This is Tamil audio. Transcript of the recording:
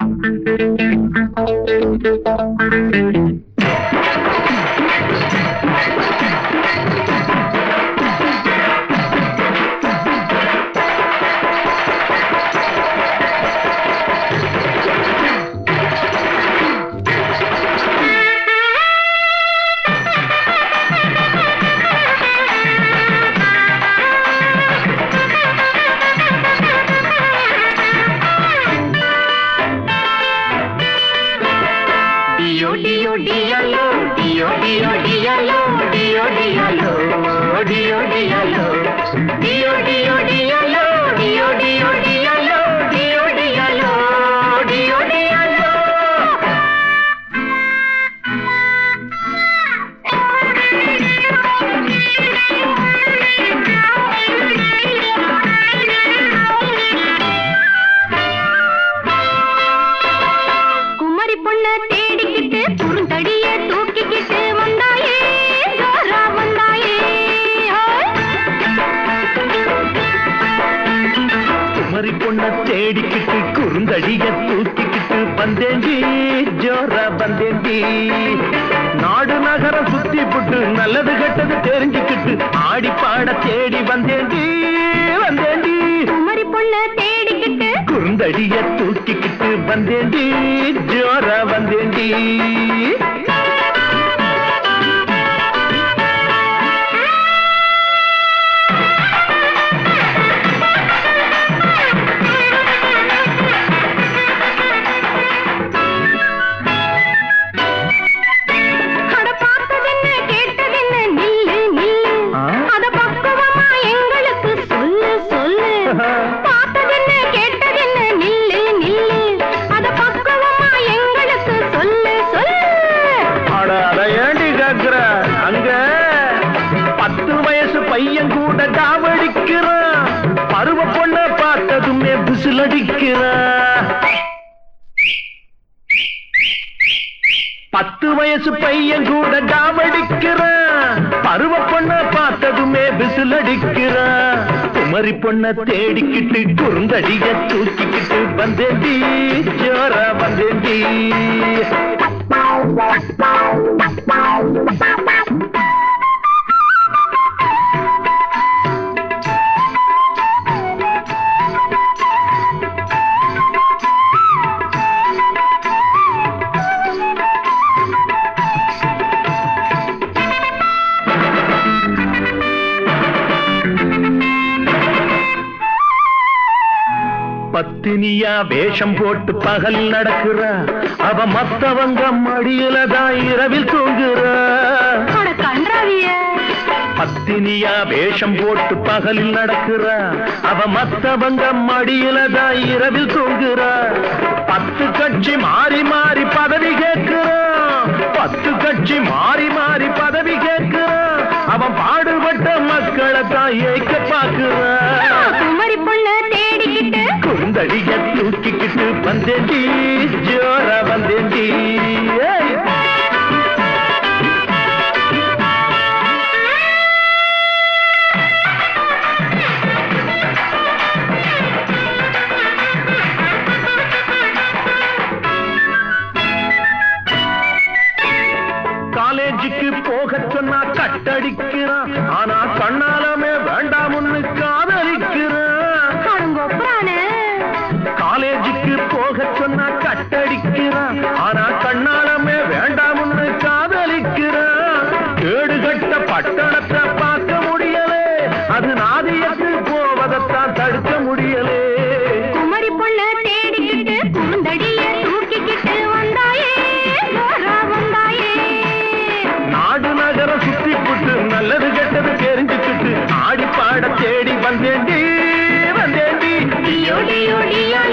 டியோ டியோ டியலோ டியோ டியோ டியலோ டியோ டியலோ டியோ டியலோ டியோ டியோ டியலோ டியோ டியோ டியலோ டியோ டியலோ டியோ டியலோ குமரி பொண்ண தேடிக்கிட்டு குறுந்தடிய தூக்கிக்கிட்டு வந்தாயே ஜோரா வந்தாயே ஹோய். குமரி பொண்ண தேடிக்கிட்டு குறுந்தடிய தூக்கிக்கிட்டு வந்தேண்டி ஜோரா வந்தேண்டி நாடு நகர சுத்தி புட்டு நல்லது கெட்டது தெரிஞ்சுக்கிட்டு ஆடி பாட தேடி வந்தேண்டி வந்தேண்டி குமரி பொண்ண தேடிக்கிட்டு குறுந்தடிய தூக்கிக்கிட்டு வந்தேண்டி ஜோரா வந்தேண்டி அட பார்த்ததென்ன கேட்டதென்ன நில்லு நில்லு ஆ? அத பக்குவமா எங்களுக்கு சொல்லு சொல்லு பார்த்ததென்ன கேட்டதென்ன நில்லு நில்லு அத பக்குவமா எங்களுக்கு சொல்லு சொல்லு அட அதை ஏண்டி கேக்குற அங்க பத்து வயசு பையன் கூட டாவடிக்கிறான் பருவ பொண்ண பார்த்ததுமே பிசில் அடிக்கிறான் பத்து வயசு பையன் கூட டாவடிக்கிறான் பருவ பொண்ண பார்த்ததுமே பிசில் அடிக்கிறான் குமரி பொண்ண தேடிக்கிட்டு குறுந்தடிய தூக்கிக்கிட்டு வந்தேண்டி ஜோரா வந்தேண்டி பத்தினியா வேஷம் போட்டு பகல் நடக்கிறா அவ மத்தவங்க மடியில தான் இரவில் தூங்குறா அட கன்றாவிய பத்தினியா வேஷம் போட்டு பகலில் நடக்கிறா அவ மத்தவங்க மடியில தான் இரவில் தூங்குறா பத்து கட்சி மாறி மாறி பதவி கேட்கிறான் பத்து கட்சி மாறி மாறி பதவி கேட்கிறான் அவன் பாடுபட்ட மக்களை தான் ஏய்க்க பாக்குறான் குமரி பொண்ண தேடிக்கிட்டு குந்தடிய தூக்கிக்கிட்டு வந்தேண்டி ஜோரா வந்தேண்டி ஏய். காலேஜுக்கு போக சொன்னா கட்டடிக்கிறான் ஆனா கண்ணாலமே வேண்டாம்னு காதலிக்கிறான் அடங்கொப்புறானே காலேஜுக்கு போக சொன்னா கட்டடிக்கிறான் ஆனா கண்ணாலமே வேண்டாம்னு காதலிக்கிறான் கேடு கட்ட பட்டணத்தை பார்க்க முடியலே அது நாதியத்து போவதைத்தான் தடுக்க முடியலே குமரி பொண்ண தேடிக்கிட்டு குறுந்தடிய தூக்கிக்கிட்டு வந்தாயே ஜோரா வந்தாயே நாடு நகர சுத்தி புட்டு நல்லது கெட்டது தெரிஞ்சுக்கிட்டு ஆடி பாட தேடி வந்தேண்டி வந்தேண்டி டியோ டியோ டியோ